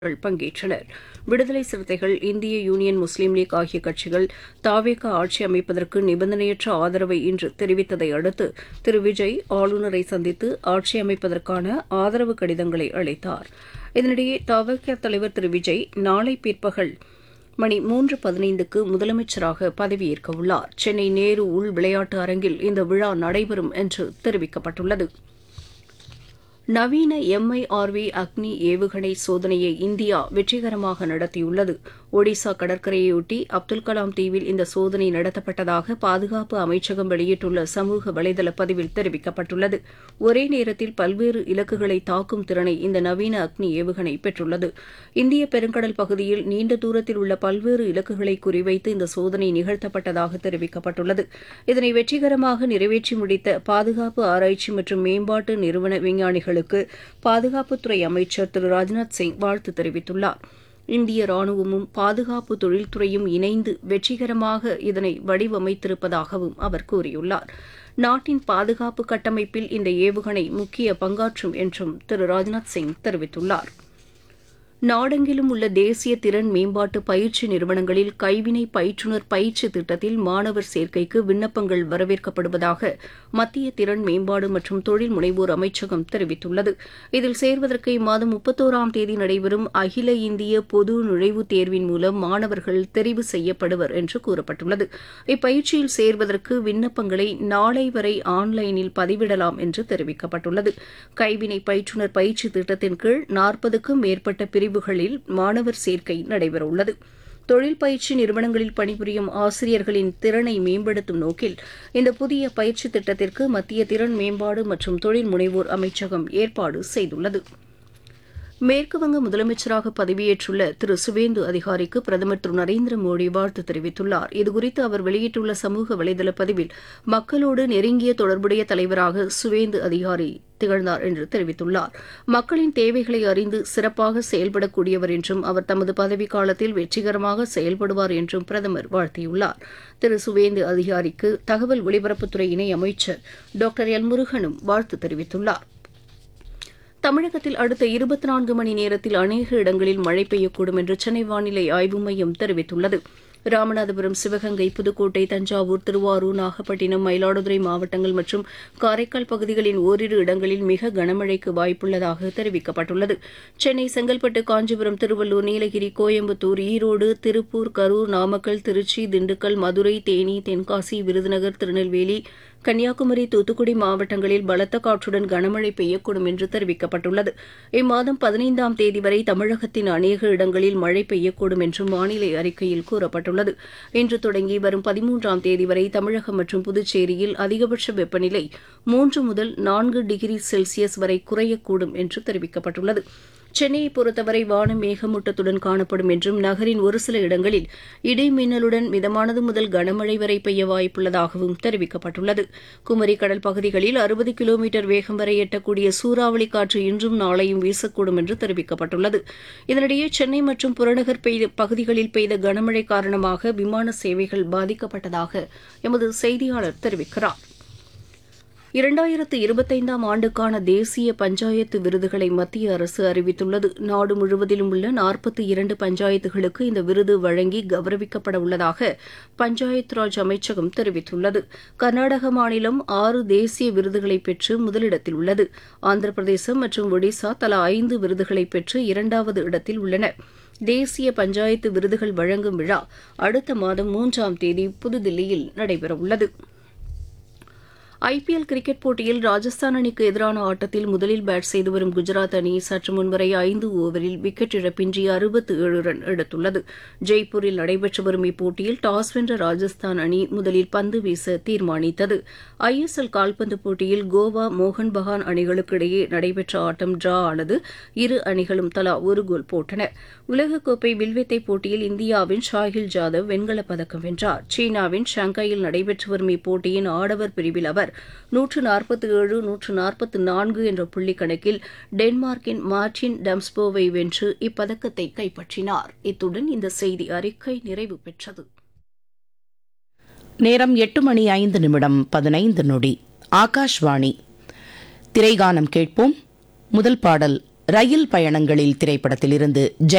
அவர்கள் பங்கேற்றனர் விடுதலை சிறுத்தைகள் இந்திய யூனியன் முஸ்லீம் லீக் ஆகிய கட்சிகள் தாவேகா ஆட்சி அமைப்பதற்கு நிபந்தனையற்ற ஆதரவை இன்று தெரிவித்ததை அடுத்து திரு விஜய் ஆளுநரை சந்தித்து ஆட்சி அமைப்பதற்கான ஆதரவு கடிதங்களை அளித்தார் இதனிடையே தவேகா தலைவர் திரு விஜய் நாளை பிற்பகல் மணி மூன்று பதினைந்துக்கு முதலமைச்சராக பதவியேற்க உள்ளார் சென்னை நேரு உள் விளையாட்டு அரங்கில் இந்த விழா நடைபெறும் என்று தெரிவிக்கப்பட்டுள்ளது நவீன எம்ஐஆர்வி அக்னி ஏவுகணை சோதனையை இந்தியா வெற்றிகரமாக நடத்தியுள்ளது ஒடிசா கடற்கரையொட்டி அப்துல் கலாம் தீவில் இந்த சோதனை நடத்தப்பட்டதாக பாதுகாப்பு அமைச்சகம் வெளியிட்டுள்ள சமூக வலைதள பதிவில் தெரிவிக்கப்பட்டுள்ளது ஒரே நேரத்தில் பல்வேறு இலக்குகளை தாக்கும் திறனை இந்த நவீன அக்னி ஏவுகணை பெற்றுள்ளது இந்திய பெருங்கடல் பகுதியில் நீண்ட தூரத்தில் உள்ள பல்வேறு இலக்குகளை குறிவைத்து இந்த சோதனை நிகழ்த்தப்பட்டதாக தெரிவிக்கப்பட்டுள்ளது இதனை வெற்றிகரமாக நிறைவேற்றி முடித்த பாதுகாப்பு ஆராய்ச்சி மற்றும் மேம்பாட்டு நிறுவன விஞ்ஞானிகளுக்கு பாதுகாப்புத்துறை அமைச்சர் திரு ராஜ்நாத் சிங் வாழ்த்து தெரிவித்துள்ளார் இந்திய ராணுவமும் பாதுகாப்பு தொழில்துறையும் இணைந்து வெற்றிகரமாக இதனை வடிவமைத்திருப்பதாகவும் அவர் கூறியுள்ளார் நாட்டின் பாதுகாப்பு கட்டமைப்பில் இந்த ஏவுகணை முக்கிய பங்காற்றும் என்றும் திரு ராஜ்நாத் சிங் தெரிவித்துள்ளார் நாடெங்கிலும் உள்ள தேசிய திறன் மேம்பாட்டு பயிற்சி நிறுவனங்களில் கைவினை பயிற்றுநர் பயிற்சி திட்டத்தில் மாணவர் சேர்க்கைக்கு விண்ணப்பங்கள் வரவேற்கப்படுவதாக மத்திய திறன் மேம்பாடு மற்றும் தொழில் முனைவோர் அமைச்சகம் தெரிவித்துள்ளது இதில் சேர்வதற்கு இம்மாதம் முப்பத்தோராம் தேதி நடைபெறும் அகில இந்திய பொது நுழைவுத் தேர்வின் மூலம் மாணவர்கள் தெரிவு செய்யப்படுவர் என்று கூறப்பட்டுள்ளது இப்பயிற்சியில் சேர்வதற்கு விண்ணப்பங்களை நாளை வரை ஆன்லைனில் பதிவிடலாம் என்று தெரிவிக்கப்பட்டுள்ளது கைவினை பயிற்றுநர் பயிற்சி திட்டத்தின் கீழ் நாற்பதுக்கும் மேற்பட்ட பிரிவு பிரிவுகளில் மாணவர் சேர்க்கை நடைபெறவுள்ளது தொழில் பயிற்சி நிறுவனங்களில் பணிபுரியும் ஆசிரியர்களின் திறனை மேம்படுத்தும் நோக்கில் இந்த புதிய பயிற்சி திட்டத்திற்கு மத்திய திறன் மேம்பாடு மற்றும் தொழில் முனைவோர் அமைச்சகம் ஏற்பாடு செய்துள்ளது மேற்குவங்க முதலமைச்சராக பதவியேற்றுள்ள திரு சுவேந்து அதிகாரிக்கு பிரதமர் திரு நரேந்திர மோடி வாழ்த்து தெரிவித்துள்ளார் இதுகுறித்து அவர் வெளியிட்டுள்ள சமூக வலைதள பதிவில் மக்களோடு நெருங்கிய தொடர்புடைய தலைவராக சுவேந்து அதிகாரி திகழ்ந்தார் என்று தெரிவித்துள்ளார் மக்களின் தேவைகளை அறிந்து சிறப்பாக செயல்படக்கூடியவர் என்றும் அவர் தமது பதவிக்காலத்தில் வெற்றிகரமாக செயல்படுவார் என்றும் பிரதமர் வாழ்த்தியுள்ளார் திரு சுவேந்து அதிகாரிக்கு தகவல் ஒலிபரப்புத்துறை இணை அமைச்சர் டாக்டர் எல் முருகனும் வாழ்த்து தெரிவித்துள்ளார் தமிழகத்தில் அடுத்த இருபத்தி நான்கு மணி நேரத்தில் அநேக இடங்களில் மழை பெய்யக்கூடும் என்று சென்னை வானிலை ஆய்வு மையம் தெரிவித்துள்ளது ராமநாதபுரம் சிவகங்கை புதுக்கோட்டை தஞ்சாவூர் திருவாரூர் நாகப்பட்டினம் மயிலாடுதுறை மாவட்டங்கள் மற்றும் காரைக்கால் பகுதிகளின் ஓரிரு இடங்களில் மிக கனமழைக்கு வாய்ப்புள்ளதாக தெரிவிக்கப்பட்டுள்ளது சென்னை செங்கல்பட்டு காஞ்சிபுரம் திருவள்ளூர் நீலகிரி கோயம்புத்தூர் ஈரோடு திருப்பூர் கரூர் நாமக்கல் திருச்சி திண்டுக்கல் மதுரை தேனி தென்காசி விருதுநகர் திருநெல்வேலி கன்னியாகுமரி தூத்துக்குடி மாவட்டங்களில் பலத்த காற்றுடன் கனமழை பெய்யக்கூடும் என்று தெரிவிக்கப்பட்டுள்ளது இம்மாதம் பதினைந்தாம் தேதி வரை தமிழகத்தின் அநேக இடங்களில் மழை பெய்யக்கூடும் என்றும் வானிலை அறிக்கையில் கூறப்பட்டுள்ளது இன்று தொடங்கி வரும் பதிமூன்றாம் தேதி வரை தமிழகம் மற்றும் புதுச்சேரியில் அதிகபட்ச வெப்பநிலை மூன்று முதல் நான்கு டிகிரி செல்சியஸ் வரை குறையக்கூடும் என்று தெரிவிக்கப்பட்டுள்ளது சென்னையை பொறுத்தவரை வானம் மேகமூட்டத்துடன் காணப்படும் என்றும் நகரின் ஒரு சில இடங்களில் இடி மின்னலுடன் மிதமானது முதல் கனமழை வரை பெய்ய வாய்ப்புள்ளதாகவும் தெரிவிக்கப்பட்டுள்ளது குமரி கடல் பகுதிகளில் அறுபது கிலோமீட்டர் வேகம் வரை எட்டக்கூடிய சூறாவளி காற்று இன்றும் நாளையும் வீசக்கூடும் என்று தெரிவிக்கப்பட்டுள்ளது இதனிடையே சென்னை மற்றும் புறநகர் பெய்த பகுதிகளில் பெய்த கனமழை காரணமாக விமான சேவைகள் பாதிக்கப்பட்டதாக எமது செய்தியாளர் தெரிவிக்கிறார் இரண்டாயிரத்து இருபத்தைந்தாம் ஆண்டுக்கான தேசிய பஞ்சாயத்து விருதுகளை மத்திய அரசு அறிவித்துள்ளது நாடு முழுவதிலும் உள்ள நாற்பத்தி இரண்டு பஞ்சாயத்துகளுக்கு இந்த விருது வழங்கி கௌரவிக்கப்பட உள்ளதாக பஞ்சாயத் ராஜ் அமைச்சகம் தெரிவித்துள்ளது கர்நாடக மாநிலம் ஆறு தேசிய விருதுகளை பெற்று முதலிடத்தில் உள்ளது ஆந்திர பிரதேசம் மற்றும் ஒடிசா தலா ஐந்து விருதுகளை பெற்று இரண்டாவது இடத்தில் உள்ளன தேசிய பஞ்சாயத்து விருதுகள் வழங்கும் விழா அடுத்த மாதம் மூன்றாம் தேதி புதுதில்லியில் நடைபெறவுள்ளது ஐபிஎல் கிரிக்கெட் போட்டியில் ராஜஸ்தான் அணிக்கு எதிரான ஆட்டத்தில் முதலில் பேட் செய்து வரும் குஜராத் அணி சற்று முன்வரை ஐந்து ஓவரில் விக்கெட் இழப்பின்றி அறுபத்து ஏழு ரன் எடுத்துள்ளது ஜெய்ப்பூரில் நடைபெற்று வரும் இப்போட்டியில் டாஸ் வென்ற ராஜஸ்தான் அணி முதலில் பந்து வீச தீர்மானித்தது ஐஎஸ்எல் கால்பந்து போட்டியில் கோவா மோகன் பகான் அணிகளுக்கு இடையே நடைபெற்ற ஆட்டம் டிரா ஆனது இரு அணிகளும் தலா ஒரு கோல் போட்டன உலகக்கோப்பை வில்வித்தை போட்டியில் இந்தியாவின் ஷாஹில் ஜாதவ் வெண்கலப் பதக்கம் வென்றார் சீனாவின் ஷாங்காயில் நடைபெற்று வரும் இப்போட்டியின் ஆடவர் பிரிவில் அவர் நூற்று நாற்பத்தி ஏழு நூற்று நாற்பத்தி நான்கு என்ற புள்ளி கணக்கில் டென்மார்க்கின் மார்டின் டம்ஸ்போவை வென்று இப்பதக்கத்தை கைப்பற்றினார் இத்துடன் இந்த செய்தி அறிக்கை நிறைவு பெற்றது நேரம் எட்டு மணி ஐந்து நிமிடம் பதினைந்து நொடி ஆகாஷ்வாணி திரைகானம் கேட்போம் முதல் பாடல் ரயில் பயணங்களில் திரைப்படத்திலிருந்து ஜெய